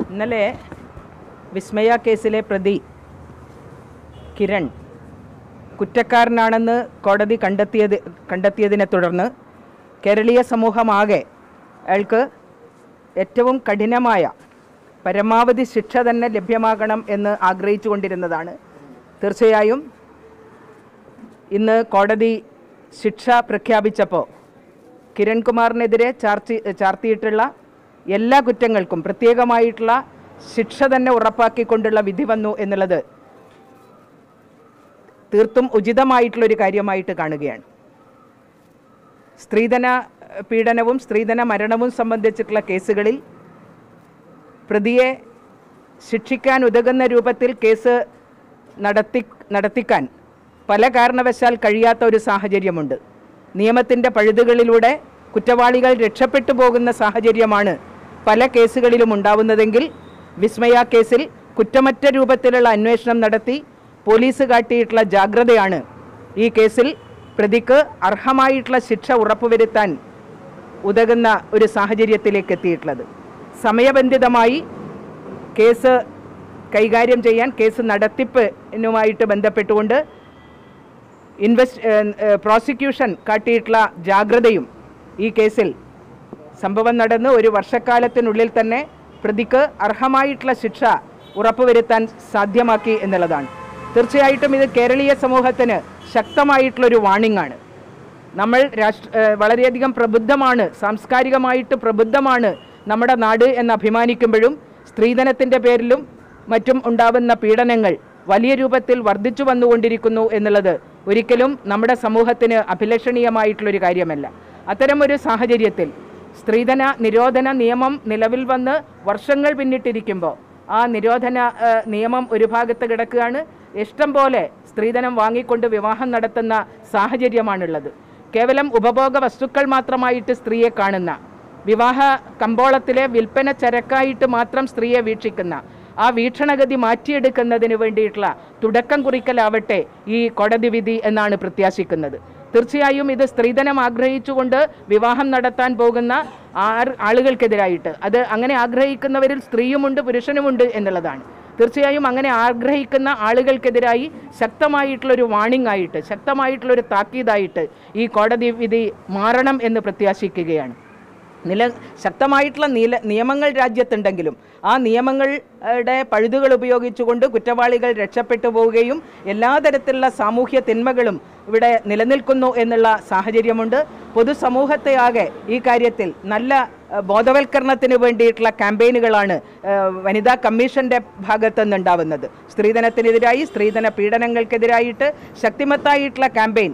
ഇന്നലെ വിസ്മയ കേസിലെ പ്രതി കിരൺ കുറ്റക്കാരനാണെന്ന് കോടതി കണ്ടെത്തിയത് കണ്ടെത്തിയതിനെ തുടർന്ന് കേരളീയ സമൂഹമാകെ അയാൾക്ക് ഏറ്റവും കഠിനമായ പരമാവധി ശിക്ഷ തന്നെ ലഭ്യമാകണം എന്ന് ആഗ്രഹിച്ചു കൊണ്ടിരുന്നതാണ് തീർച്ചയായും ഇന്ന് കോടതി ശിക്ഷ പ്രഖ്യാപിച്ചപ്പോൾ കിരൺകുമാറിനെതിരെ ചാർത്തി ചാർത്തിയിട്ടുള്ള എല്ലാ കുറ്റങ്ങൾക്കും പ്രത്യേകമായിട്ടുള്ള ശിക്ഷ തന്നെ ഉറപ്പാക്കിക്കൊണ്ടുള്ള വിധി വന്നു എന്നുള്ളത് തീർത്തും ഉചിതമായിട്ടുള്ളൊരു കാര്യമായിട്ട് കാണുകയാണ് സ്ത്രീധന പീഡനവും സ്ത്രീധന മരണവും സംബന്ധിച്ചിട്ടുള്ള കേസുകളിൽ പ്രതിയെ ശിക്ഷിക്കാൻ ഉതകുന്ന രൂപത്തിൽ കേസ് നടത്തി നടത്തിക്കാൻ പല കാരണവശാൽ കഴിയാത്ത ഒരു സാഹചര്യമുണ്ട് നിയമത്തിൻ്റെ പഴുതുകളിലൂടെ കുറ്റവാളികൾ രക്ഷപ്പെട്ടു പോകുന്ന സാഹചര്യമാണ് പല കേസുകളിലും ഉണ്ടാവുന്നതെങ്കിൽ വിസ്മയ കേസിൽ കുറ്റമറ്റ രൂപത്തിലുള്ള അന്വേഷണം നടത്തി പോലീസ് കാട്ടിയിട്ടുള്ള ജാഗ്രതയാണ് ഈ കേസിൽ പ്രതിക്ക് അർഹമായിട്ടുള്ള ശിക്ഷ ഉറപ്പുവരുത്താൻ ഉതകുന്ന ഒരു സാഹചര്യത്തിലേക്ക് എത്തിയിട്ടുള്ളത് സമയബന്ധിതമായി കേസ് കൈകാര്യം ചെയ്യാൻ കേസ് നടത്തിപ്പിനുമായിട്ട് ബന്ധപ്പെട്ടുകൊണ്ട് ഇൻവെസ്റ്റ് പ്രോസിക്യൂഷൻ കാട്ടിയിട്ടുള്ള ജാഗ്രതയും ഈ കേസിൽ സംഭവം നടന്ന് ഒരു വർഷക്കാലത്തിനുള്ളിൽ തന്നെ പ്രതിക്ക് അർഹമായിട്ടുള്ള ശിക്ഷ ഉറപ്പുവരുത്താൻ സാധ്യമാക്കി എന്നുള്ളതാണ് തീർച്ചയായിട്ടും ഇത് കേരളീയ സമൂഹത്തിന് ശക്തമായിട്ടുള്ളൊരു വാണിംഗ് ആണ് നമ്മൾ രാഷ്ട്ര ഏഹ് വളരെയധികം പ്രബുദ്ധമാണ് സാംസ്കാരികമായിട്ട് പ്രബുദ്ധമാണ് നമ്മുടെ നാട് എന്ന് അഭിമാനിക്കുമ്പോഴും സ്ത്രീധനത്തിൻ്റെ പേരിലും മറ്റും ഉണ്ടാവുന്ന പീഡനങ്ങൾ വലിയ രൂപത്തിൽ വർദ്ധിച്ചു വന്നുകൊണ്ടിരിക്കുന്നു എന്നുള്ളത് ഒരിക്കലും നമ്മുടെ സമൂഹത്തിന് അഭിലഷണീയമായിട്ടുള്ളൊരു കാര്യമല്ല അത്തരമൊരു സാഹചര്യത്തിൽ സ്ത്രീധന നിരോധന നിയമം നിലവിൽ വന്ന് വർഷങ്ങൾ പിന്നിട്ടിരിക്കുമ്പോൾ ആ നിരോധന ഏഹ്, നിയമം ഒരു ഭാഗത്ത് കിടക്കുകയാണ് ഇഷ്ടം പോലെ സ്ത്രീധനം വാങ്ങിക്കൊണ്ട് വിവാഹം നടത്തുന്ന സാഹചര്യമാണുള്ളത് കേവലം ഉപഭോഗ വസ്തുക്കൾ മാത്രമായിട്ട് സ്ത്രീയെ കാണുന്ന വിവാഹ കമ്പോളത്തിലെ വിൽപ്പന ചരക്കായിട്ട് മാത്രം സ്ത്രീയെ വീക്ഷിക്കുന്ന ആ വീക്ഷണഗതി മാറ്റിയെടുക്കുന്നതിന് വേണ്ടിയിട്ടുള്ള തുടക്കം കുറിക്കലാവട്ടെ ഈ കോടതി വിധി എന്നാണ് പ്രത്യാശിക്കുന്നത് തീർച്ചയായും ഇത് സ്ത്രീധനം ആഗ്രഹിച്ചുകൊണ്ട് വിവാഹം നടത്താൻ പോകുന്ന ആർ ആളുകൾക്കെതിരായിട്ട് അത് അങ്ങനെ ആഗ്രഹിക്കുന്നവരിൽ സ്ത്രീയുമുണ്ട് പുരുഷനുമുണ്ട് എന്നുള്ളതാണ് തീർച്ചയായും അങ്ങനെ ആഗ്രഹിക്കുന്ന ആളുകൾക്കെതിരായി ശക്തമായിട്ടുള്ളൊരു വാണിംഗ് ആയിട്ട് ശക്തമായിട്ടുള്ളൊരു താക്കീതായിട്ട് ഈ കോടതി വിധി മാറണം എന്ന് പ്രത്യാശിക്കുകയാണ് നില ശക്തമായിട്ടുള്ള നീല നിയമങ്ങൾ രാജ്യത്തുണ്ടെങ്കിലും ആ നിയമങ്ങളുടെ പഴുതുകൾ ഉപയോഗിച്ചുകൊണ്ട് കുറ്റവാളികൾ രക്ഷപ്പെട്ടു പോവുകയും എല്ലാ തരത്തിലുള്ള സാമൂഹ്യ തിന്മകളും ഇവിടെ നിലനിൽക്കുന്നു എന്നുള്ള സാഹചര്യമുണ്ട് പൊതുസമൂഹത്തെ ആകെ ഈ കാര്യത്തിൽ നല്ല ഏഹ്, ബോധവൽക്കരണത്തിന് വേണ്ടിയിട്ടുള്ള ക്യാമ്പയിനുകളാണ് ഏഹ്, വനിതാ കമ്മീഷന്റെ ഭാഗത്തു നിന്നുണ്ടാവുന്നത് സ്ത്രീധനത്തിനെതിരായി സ്ത്രീധന പീഡനങ്ങൾക്കെതിരായിട്ട് ശക്തിമത്തായിട്ടുള്ള ക്യാമ്പയിൻ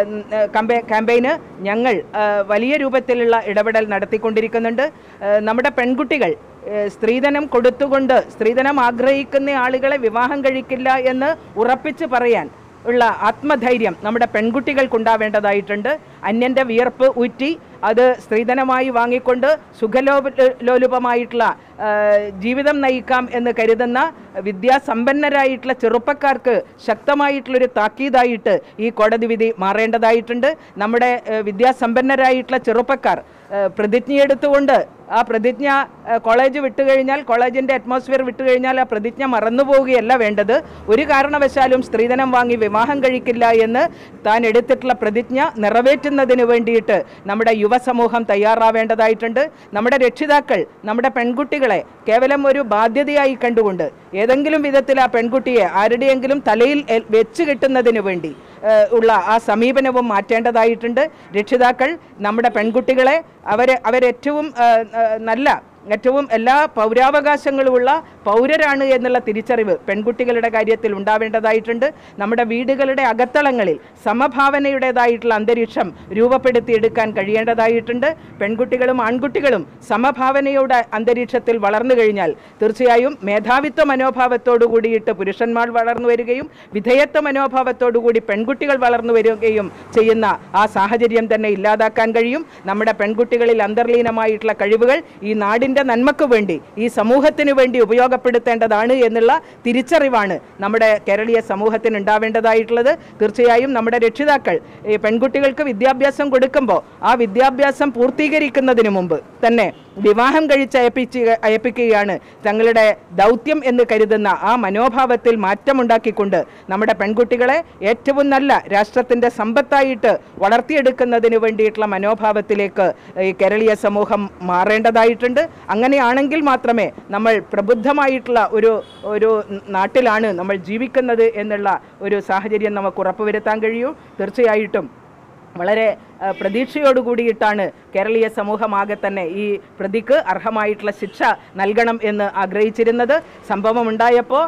ക്യാമ്പയിന് ഞങ്ങൾ ഏഹ്, വലിയ രൂപത്തിലുള്ള ഇടപെടൽ നടത്തിക്കൊണ്ടിരിക്കുന്നുണ്ട് ഏഹ്, നമ്മുടെ പെൺകുട്ടികൾ ഏഹ്, സ്ത്രീധനം കൊടുത്തുകൊണ്ട് സ്ത്രീധനം ആഗ്രഹിക്കുന്ന ആളുകളെ വിവാഹം കഴിക്കില്ല എന്ന് ഉറപ്പിച്ച് പറയാൻ ഉള്ള ആത്മധൈര്യം നമ്മുടെ പെൺകുട്ടികൾക്കുണ്ടാവേണ്ടതായിട്ടുണ്ട് അന്യൻ്റെ വിയർപ്പ് ഊറ്റി അത് സ്ത്രീധനമായി വാങ്ങിക്കൊണ്ട് സുഖലോപ ലോലുപമായിട്ടുള്ള ആ, ജീവിതം നയിക്കാം എന്ന് കരുതുന്ന വിദ്യാസമ്പന്നരായിട്ടുള്ള ചെറുപ്പക്കാർക്ക് ശക്തമായിട്ടുള്ളൊരു താക്കീതായിട്ട് ഈ കോടതി വിധി മാറേണ്ടതായിട്ടുണ്ട് നമ്മുടെ ഏ, വിദ്യാസമ്പന്നരായിട്ടുള്ള ചെറുപ്പക്കാർ ഏ, പ്രതിജ്ഞയെടുത്തുകൊണ്ട് ആ പ്രതിജ്ഞ ഏ, കോളേജ് വിട്ടുകഴിഞ്ഞാൽ കോളേജിൻ്റെ അറ്റ്മോസ്ഫിയർ വിട്ടുകഴിഞ്ഞാൽ ആ പ്രതിജ്ഞ മറന്നു പോവുകയല്ല വേണ്ടത് ഒരു കാരണവശാലും സ്ത്രീധനം വാങ്ങി വിവാഹം കഴിക്കില്ല എന്ന് താൻ എടുത്തിട്ടുള്ള പ്രതിജ്ഞ നിറവേറ്റുന്നതിന് വേണ്ടിയിട്ട് നമ്മുടെ യുവസമൂഹം തയ്യാറാവേണ്ടതായിട്ടുണ്ട് നമ്മുടെ രക്ഷിതാക്കൾ നമ്മുടെ പെൺകുട്ടികളെ കേവലം ഒരു ബാധ്യതയായി കണ്ടുകൊണ്ട് ഏതെങ്കിലും വിധത്തിൽ ആ പെൺകുട്ടിയെ ആരുടെയെങ്കിലും തലയിൽ എ- വെച്ച് കെട്ടുന്നതിന് വേണ്ടി ഏഹ്, ഉള്ള ആ സമീപനവും മാറ്റേണ്ടതായിട്ടുണ്ട് രക്ഷിതാക്കൾ നമ്മുടെ പെൺകുട്ടികളെ അവരെ അവരേറ്റവും ഏഹ്, ഏഹ്, നല്ല ഏറ്റവും എല്ലാ പൗരാവകാശങ്ങളുമുള്ള പൗരരാണ് എന്നുള്ള തിരിച്ചറിവ് പെൺകുട്ടികളുടെ കാര്യത്തിൽ ഉണ്ടാവേണ്ടതായിട്ടുണ്ട് നമ്മുടെ വീടുകളുടെ അകത്തളങ്ങളിൽ സമഭാവനയുടേതായിട്ടുള്ള അന്തരീക്ഷം രൂപപ്പെടുത്തിയെടുക്കാൻ കഴിയേണ്ടതായിട്ടുണ്ട് പെൺകുട്ടികളും ആൺകുട്ടികളും സമഭാവനയുടെ അന്തരീക്ഷത്തിൽ വളർന്നു കഴിഞ്ഞാൽ തീർച്ചയായും മേധാവിത്വ മനോഭാവത്തോടു കൂടിയിട്ട് പുരുഷന്മാർ വളർന്നു വരികയും വിധേയത്വ മനോഭാവത്തോടു കൂടി പെൺകുട്ടികൾ വളർന്നു വരികയും ചെയ്യുന്ന ആ സാഹചര്യം തന്നെ ഇല്ലാതാക്കാൻ കഴിയും നമ്മുടെ പെൺകുട്ടികളിൽ അന്തർലീനമായിട്ടുള്ള കഴിവുകൾ ഈ നാടിൻ്റെ നന്മക്ക് വേണ്ടി ഈ സമൂഹത്തിന് വേണ്ടി ഉപയോഗ രേഖപ്പെടുത്തേണ്ടതാണ് എന്നുള്ള തിരിച്ചറിവാണ് നമ്മുടെ കേരളീയ സമൂഹത്തിന് ഉണ്ടാവേണ്ടതായിട്ടുള്ളത് തീർച്ചയായും നമ്മുടെ രക്ഷിതാക്കൾ ഈ പെൺകുട്ടികൾക്ക് വിദ്യാഭ്യാസം കൊടുക്കുമ്പോൾ ആ വിദ്യാഭ്യാസം പൂർത്തീകരിക്കുന്നതിന് മുമ്പ് തന്നെ വിവാഹം കഴിച്ച് അയപ്പിച്ച് അയപ്പിക്കുകയാണ് തങ്ങളുടെ ദൗത്യം എന്ന് കരുതുന്ന ആ മനോഭാവത്തിൽ മാറ്റമുണ്ടാക്കിക്കൊണ്ട് നമ്മുടെ പെൺകുട്ടികളെ ഏറ്റവും നല്ല രാഷ്ട്രത്തിൻ്റെ സമ്പത്തായിട്ട് വളർത്തിയെടുക്കുന്നതിന് വേണ്ടിയിട്ടുള്ള മനോഭാവത്തിലേക്ക് ഈ കേരളീയ സമൂഹം മാറേണ്ടതായിട്ടുണ്ട് അങ്ങനെയാണെങ്കിൽ മാത്രമേ നമ്മൾ പ്രബുദ്ധമായിട്ടുള്ള ഒരു ഒരു നാട്ടിലാണ് നമ്മൾ ജീവിക്കുന്നത് എന്നുള്ള ഒരു സാഹചര്യം നമുക്ക് ഉറപ്പുവരുത്താൻ കഴിയൂ തീർച്ചയായിട്ടും വളരെ ആ, പ്രതീക്ഷയോട് കൂടിയിട്ടാണ് കേരളീയ സമൂഹമാകെ തന്നെ ഈ പ്രതിക്ക് അർഹമായിട്ടുള്ള ശിക്ഷ നൽകണം എന്ന് ആഗ്രഹിച്ചിരുന്നത് സംഭവം ഉണ്ടായപ്പോൾ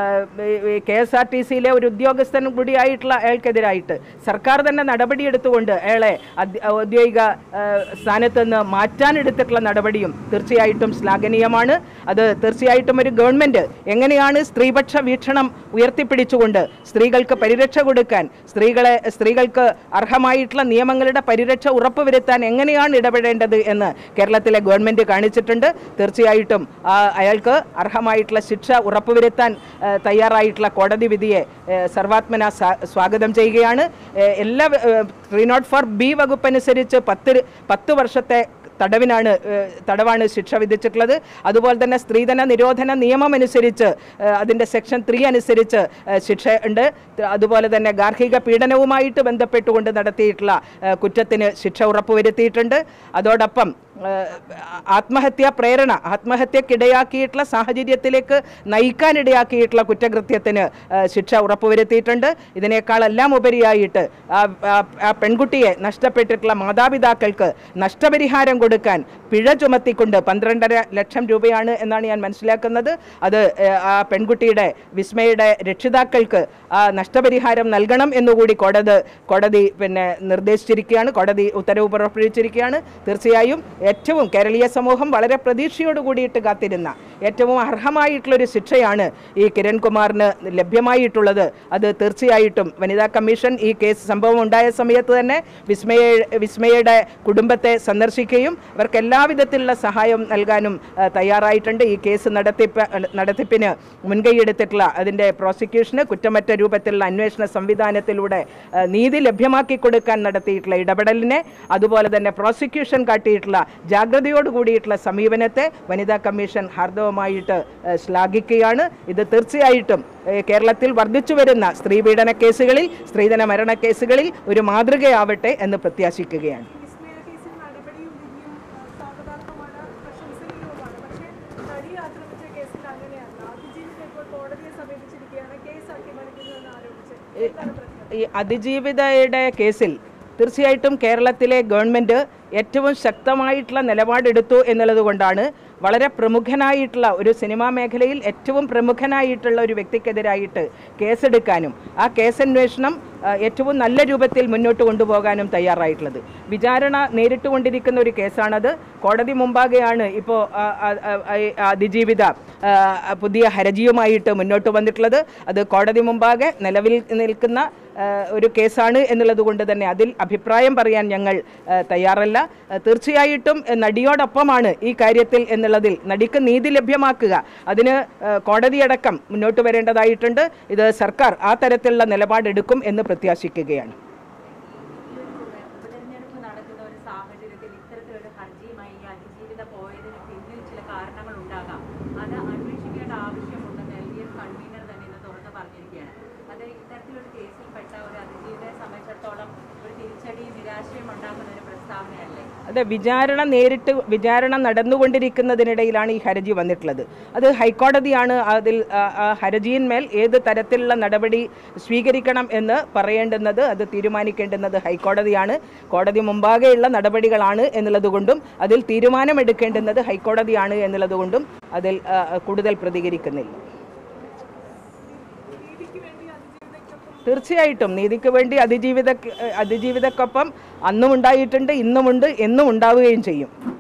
കെ എസ് ആർ ടി സിയിലെ ഒരു ഉദ്യോഗസ്ഥനും കൂടിയായിട്ടുള്ള അയാൾക്കെതിരായിട്ട് സർക്കാർ തന്നെ നടപടിയെടുത്തുകൊണ്ട് അയാളെ അധ്യ- ഔദ്യോഗിക ആ, സ്ഥാനത്ത് നിന്ന് മാറ്റാനെടുത്തിട്ടുള്ള നടപടിയും തീർച്ചയായിട്ടും ശ്ലാഘനീയമാണ് അത് തീർച്ചയായിട്ടും ഒരു ഗവൺമെൻറ് എങ്ങനെയാണ് സ്ത്രീപക്ഷ വീക്ഷണം ഉയർത്തിപ്പിടിച്ചുകൊണ്ട് സ്ത്രീകൾക്ക് പരിരക്ഷ കൊടുക്കാൻ സ്ത്രീകളെ സ്ത്രീകൾക്ക് അർഹമായിട്ടുള്ള നിയമങ്ങളുടെ പരിരക്ഷ ഉറപ്പുവരുത്താൻ എങ്ങനെയാണ് ഇടപെടേണ്ടത് എന്ന് കേരളത്തിലെ ഗവൺമെൻറ് കാണിച്ചിട്ടുണ്ട് തീർച്ചയായിട്ടും ആ, അയാൾക്ക് അർഹമായിട്ടുള്ള ശിക്ഷ ഉറപ്പുവരുത്താൻ ആ, തയ്യാറായിട്ടുള്ള കോടതി വിധിയെ ആ, സർവാത്മന സ്വാ- സ്വാഗതം ചെയ്യുകയാണ് ആ, എല്ലാ ത്രീ നോട്ട് ഫോർ ബി വകുപ്പനുസരിച്ച് പത്ത് പത്ത് വർഷത്തെ തടവിനാണ് ഏഹ്, തടവാണ് ശിക്ഷ വിധിച്ചിട്ടുള്ളത് അതുപോലെ തന്നെ സ്ത്രീധന നിരോധന നിയമം അനുസരിച്ച് ഏഹ്, അതിൻ്റെ സെക്ഷൻ ത്രീ അനുസരിച്ച് ഏഹ്, ശിക്ഷ ഉണ്ട് ത- അതുപോലെ തന്നെ ഗാർഹിക പീഡനവുമായിട്ട് ബന്ധപ്പെട്ടുകൊണ്ട് നടത്തിയിട്ടുള്ള ഏഹ്, കുറ്റത്തിന് ശിക്ഷ ഉറപ്പുവരുത്തിയിട്ടുണ്ട് അതോടൊപ്പം ഏഹ്, ആത്മഹത്യാ പ്രേരണ ആത്മഹത്യക്കിടയാക്കിയിട്ടുള്ള സാഹചര്യത്തിലേക്ക് നയിക്കാനിടയാക്കിയിട്ടുള്ള കുറ്റകൃത്യത്തിന് ഏഹ്, ശിക്ഷ ഉറപ്പുവരുത്തിയിട്ടുണ്ട് ഇതിനേക്കാളെല്ലാം ഉപരിയായിട്ട് ആ ആ- ആ പെൺകുട്ടിയെ നഷ്ടപ്പെട്ടിട്ടുള്ള മാതാപിതാക്കൾക്ക് നഷ്ടപരിഹാരം കൊടുക്കാൻ പിഴ ചുമത്തിക്കൊണ്ട് പന്ത്രണ്ടര ലക്ഷം രൂപയാണ് എന്നാണ് ഞാൻ മനസ്സിലാക്കുന്നത് അത് ഏഹ്, ആ പെൺകുട്ടിയുടെ വിസ്മയുടെ രക്ഷിതാക്കൾക്ക് ആ നഷ്ടപരിഹാരം നൽകണം എന്നുകൂടി കോടതി കോടതി പിന്നെ നിർദ്ദേശിച്ചിരിക്കുകയാണ് കോടതി ഉത്തരവ് പുറപ്പെടുവിച്ചിരിക്കുകയാണ് തീർച്ചയായും ഏറ്റവും കേരളീയ സമൂഹം വളരെ പ്രതീക്ഷയോട് കൂടിയിട്ട് കാത്തിരുന്ന ഏറ്റവും അർഹമായിട്ടുള്ളൊരു ശിക്ഷയാണ് ഈ കിരൺകുമാറിന് ലഭ്യമായിട്ടുള്ളത് അത് തീർച്ചയായിട്ടും വനിതാ കമ്മീഷൻ ഈ കേസ് സംഭവം ഉണ്ടായ സമയത്ത് തന്നെ വിസ്മയ വിസ്മയയുടെ കുടുംബത്തെ സന്ദർശിക്കുകയും അവർക്ക് എല്ലാവിധത്തിലുള്ള സഹായം നൽകാനും ആ, തയ്യാറായിട്ടുണ്ട് ഈ കേസ് നടത്തിപ്പ് നടത്തിപ്പിന് മുൻകൈയെടുത്തിട്ടുള്ള അതിൻ്റെ പ്രോസിക്യൂഷന് കുറ്റമറ്റ രൂപത്തിലുള്ള അന്വേഷണ സംവിധാനത്തിലൂടെ ആ, നീതി ലഭ്യമാക്കി കൊടുക്കാൻ നടത്തിയിട്ടുള്ള ഇടപെടലിനെ അതുപോലെ തന്നെ പ്രോസിക്യൂഷൻ കാട്ടിയിട്ടുള്ള ജാഗ്രതയോട് കൂടിയിട്ടുള്ള സമീപനത്തെ വനിതാ കമ്മീഷൻ ഹാർദവമായിട്ട് ആ, ശ്ലാഘിക്കുകയാണ് ഇത് തീർച്ചയായിട്ടും ഏ, കേരളത്തിൽ വർദ്ധിച്ചു വരുന്ന സ്ത്രീപീഡന കേസുകളിൽ സ്ത്രീധന മരണ കേസുകളിൽ ഒരു മാതൃകയാവട്ടെ എന്ന് പ്രത്യാശിക്കുകയാണ് വിസ്മയ കേസിൽ നടപടിയും വിധിയും ആ, സ്വാഗതാർഹമാണ് പ്രശംസനീയവുമാണ് പക്ഷേ നടിയെ ആക്രമിച്ച കേസിൽ അങ്ങനെയല്ല അതിജീവിത ഇപ്പോൾ കോടതിയെ സമീപിച്ചിരിക്കുകയാണ് കേസ് അട്ടിമറിക്കുന്നതെന്ന് ആരോപിച്ച് എന്താണ് പ്രശ്നം ഈ അതിജീവിതയുടെ കേസിൽ തീർച്ചയായിട്ടും കേരളത്തിലെ ഗവൺമെൻറ് ഏറ്റവും ശക്തമായിട്ടുള്ള നിലപാടെടുത്തു എന്നുള്ളത് കൊണ്ടാണ് വളരെ പ്രമുഖനായിട്ടുള്ള ഒരു സിനിമാ മേഖലയിൽ ഏറ്റവും പ്രമുഖനായിട്ടുള്ള ഒരു വ്യക്തിക്കെതിരായിട്ട് കേസെടുക്കാനും ആ കേസന്വേഷണം ആ, ഏറ്റവും നല്ല രൂപത്തിൽ മുന്നോട്ട് കൊണ്ടുപോകാനും തയ്യാറായിട്ടുള്ളത് വിചാരണ നേരിട്ടുകൊണ്ടിരിക്കുന്ന ഒരു കേസാണത് കോടതി മുമ്പാകെയാണ് ഇപ്പോൾ അതിജീവിത ആ, പുതിയ ഹർജിയുമായിട്ട് മുന്നോട്ട് വന്നിട്ടുള്ളത് അത് കോടതി മുമ്പാകെ നിലവിൽ നിൽക്കുന്ന ആ, ഒരു കേസാണ് എന്നുള്ളത് കൊണ്ട് തന്നെ അതിൽ അഭിപ്രായം പറയാൻ ഞങ്ങൾ ആ, തയ്യാറല്ല ആ, തീർച്ചയായിട്ടും ആ, നടിയോടൊപ്പമാണ് ഈ കാര്യത്തിൽ എന്നുള്ളതിൽ നടിക്ക് നീതി ലഭ്യമാക്കുക അതിന് ആ, കോടതിയടക്കം മുന്നോട്ട് വരേണ്ടതായിട്ടുണ്ട് ഇത് സർക്കാർ ആ തരത്തിലുള്ള നിലപാടെടുക്കും എന്ന് പ്രത്യാശിക്കുകയാണ് ഉപതെരഞ്ഞെടുപ്പ് നടക്കുന്ന ഒരു സാഹചര്യത്തിൽ ഇത്തരത്തിലൊരു ഹർജിയുമായി ഈ അതിജീവിത പോയതിന് പിന്നിൽ ചില കാരണങ്ങൾ ഉണ്ടാകാം അത് അന്വേഷിക്കേണ്ട ആവശ്യമുണ്ടെന്ന് എൽ ഡി എഫ് കൺവീനർ തന്നെ ഇന്ന് തുറന്ന് പറഞ്ഞിരിക്കുകയാണ് അത് ഇത്തരത്തിലൊരു കേസിൽപ്പെട്ട ഒരു അതിജീവിതയെ സംബന്ധിച്ചിടത്തോളം ഒരു തിരിച്ചടിയും നിരാശയും ഉണ്ടാക്കുന്ന ഒരു പ്രസ്താവനയല്ലേ അതെ വിചാരണ നേരിട്ട് വിചാരണ നടന്നുകൊണ്ടിരിക്കുന്നതിനിടയിലാണ് ഈ ഹർജി വന്നിട്ടുള്ളത് അത് ഹൈക്കോടതിയാണ് അതിൽ ആ, ആ ഹർജിയിന്മേൽ ഏത് തരത്തിലുള്ള നടപടി സ്വീകരിക്കണം എന്ന് പറയേണ്ടുന്നത് അത് തീരുമാനിക്കേണ്ടുന്നത് ഹൈക്കോടതിയാണ് കോടതി മുമ്പാകെയുള്ള നടപടികളാണ് എന്നുള്ളത് കൊണ്ടും അതിൽ തീരുമാനമെടുക്കേണ്ടുന്നത് ഹൈക്കോടതിയാണ് എന്നുള്ളത് കൊണ്ടും അതിൽ ആ, കൂടുതൽ പ്രതികരിക്കുന്നില്ല നീതിക്ക് വേണ്ടി അതിജീവിതയ്ക്കൊപ്പം തീർച്ചയായിട്ടും നീതിക്ക് വേണ്ടി അതിജീവിത അതിജീവിതക്കൊപ്പം അന്നും ഉണ്ടായിട്ടുണ്ട് ഇന്നുമുണ്ട് എന്നും ഉണ്ടാവുകയും ചെയ്യും